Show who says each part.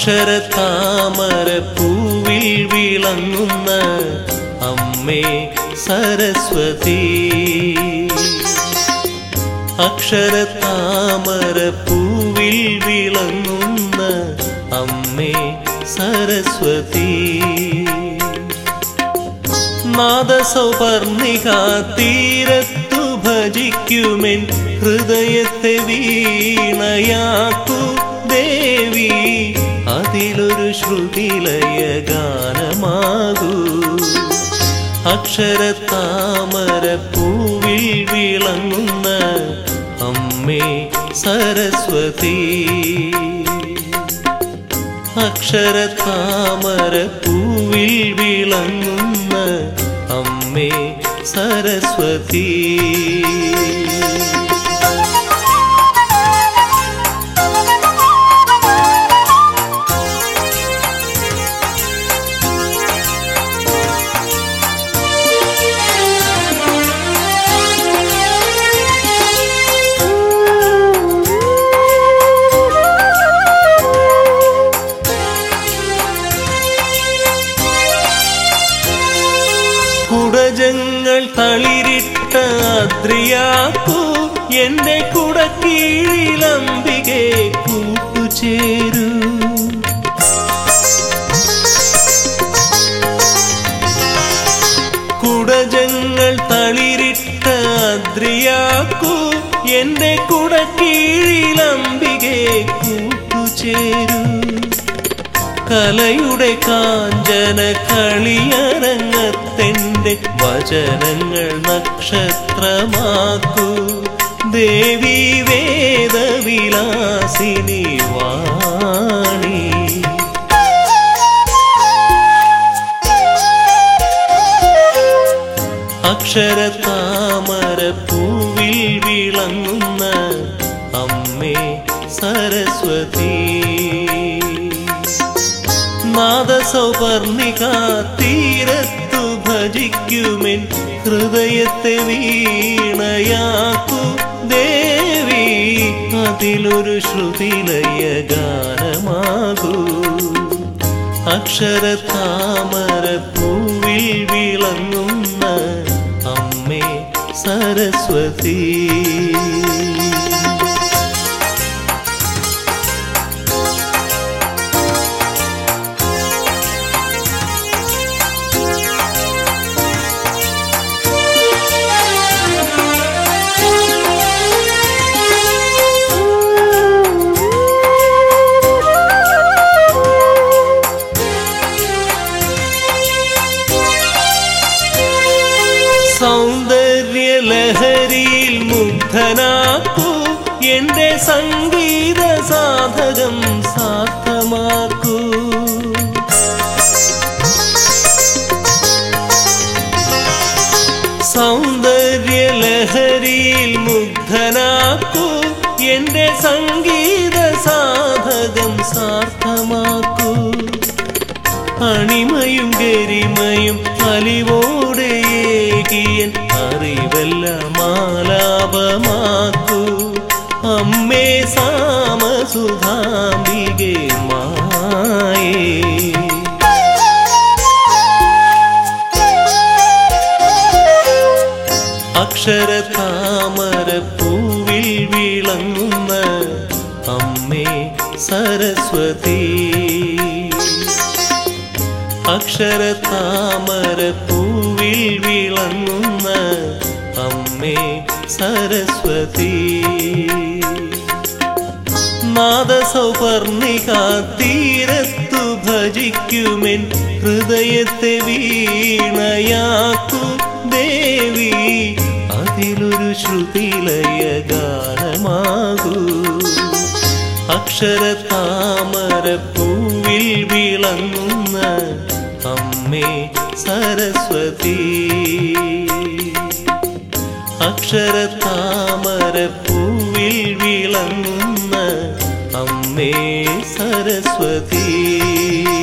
Speaker 1: അക്ഷരത്താമര പൂവിൽ വിളങ്ങുന്ന അമ്മേ സരസ്വതി അക്ഷരത്താമര പൂവിൽ വിളങ്ങുന്ന അമ്മേ സരസ്വതി നാദസൗപർണിക തീരത്തു ഭജിക്കുമെൻ ഹൃദയത്തെ വീണയാക്കു ദേവി അതിലൊരു ശ്രുതിലയ ഗാനമാകൂ അക്ഷരത്താമര പൂവിൽ വിളങ്ങുന്ന അമ്മേ സരസ്വതി അക്ഷരത്താമര പൂവിൽ വിളങ്ങുന്ന അമ്മേ സരസ്വതി കുടജങ്ങൾ തളിരിട്ട അദ്രിയാക്കൂ എന്റെ കുടക്കീഴിലംബികെ കൂട്ടുചേരൂ കുടജങ്ങൾ തളിരിട്ട അദ്രിയാക്കൂ എന്റെ കുടക്കീഴിലംബികെ കൂട്ടുചേരൂ കലയുടെ കാഞ്ചന കളിയരങ്ങത്തെന്റെ വചനങ്ങൾ നക്ഷത്രമാക്കൂ ദേവി വേദവിലാസിനി വാണി അക്ഷരത്താമര പൂവിൽ വിളങ്ങുന്ന അമ്മേ സരസ്വതി നാദസൗപർണിക തീരത്തു ഭജിക്കുമെൻ ഹൃദയത്തെ വീണയാക്കു ദേവി അതിലൊരു ശ്രുതിലയ ഗാനമാകൂ അക്ഷരത്താമര പൂവിൽ വിളങ്ങുന്ന അമ്മേ സരസ്വതി സൗന്ദര്യലഹരിയിൽ മുഗ്ധനാക്കൂ എന്റെ സംഗീത സാധകം സാർത്ഥമാക്കൂ സൗന്ദര്യലഹരിയിൽ മുഗ്ധനാക്കൂ എന്റെ സംഗീത സാധകം സാർത്ഥമാക്കൂ അണിമയും ഗരിമയും അലിവോടെ ഏകിയൻ അറിവെല്ലാം മാലാപമാക്കൂ അമ്മേ സാമസുധാംബികെ മായേ അക്ഷരതാമര പൂവിൽ വിളങ്ങുന്ന അമ്മേ സരസ്വതി അക്ഷരതാമര പൂവിൽ വിളങ്ങുന്ന അമ്മേ സരസ്വതി നാദസൗപർണിക തീരത്തു ഭജിക്കുമെൻ ഹൃദയത്തെ വീണയാക്കു ദേവി അതിലൊരു ശ്രുതിലയ ഗാനമാകൂ അക്ഷരതാമര പൂവിൽ വിളങ്ങുന്ന അമ്മേ സരസ്വതി അക്ഷരതാമര പൂവിൽ വിളങ്ങുന്ന അമ്മേ സരസ്വതി